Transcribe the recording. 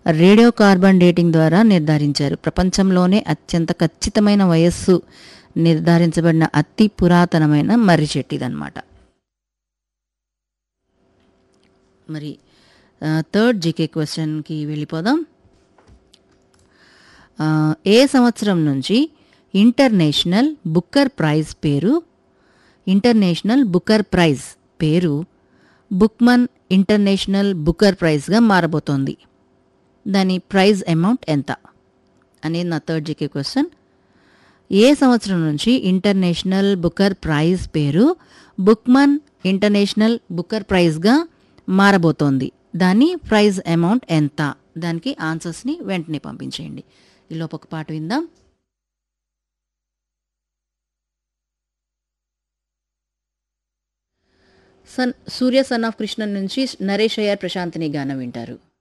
radio carbon dating ద్వారా నిర్ధారించారు ప్రపంచంలోనే అత్యంత ఖచ్చితమైన వయస్సు నిర్ధారించబడిన అతి పురాతనమైన మర్రి చెట్టు ఇదన్నమాట మరి థర్డ్ జీకే క్వశ్చన్కి వెళ్ళిపోదాం ఆ, ఏ సంవత్సరం నుంచి ఇంటర్నేషనల్ బుక్కర్ ప్రైజ్ పేరు ఇంటర్నేషనల్ బుక్కర్ ప్రైజ్ పేరు బుక్మన్ ఇంటర్నేషనల్ బుక్కర్ ప్రైజ్గా మారబోతోంది దాని ప్రైజ్ అమౌంట్ ఎంత అనేది నా థర్డ్ జీకే క్వశ్చన్ ఏ సంవత్సరం నుంచి ఇంటర్నేషనల్ బుక్కర్ ప్రైజ్ పేరు బుక్మన్ ఇంటర్నేషనల్ బుక్కర్ ప్రైజ్గా మారబోతోంది దాని ప్రైజ్ అమౌంట్ ఎంత దానికి ఆన్సర్స్ని వెంటనే పంపించేయండి ఈలోపు ఒక పాట విందాం sun Surya son of Krishna నుంచి నరేష్ అయ్యర్ ప్రశాంతిని గానం వింటారు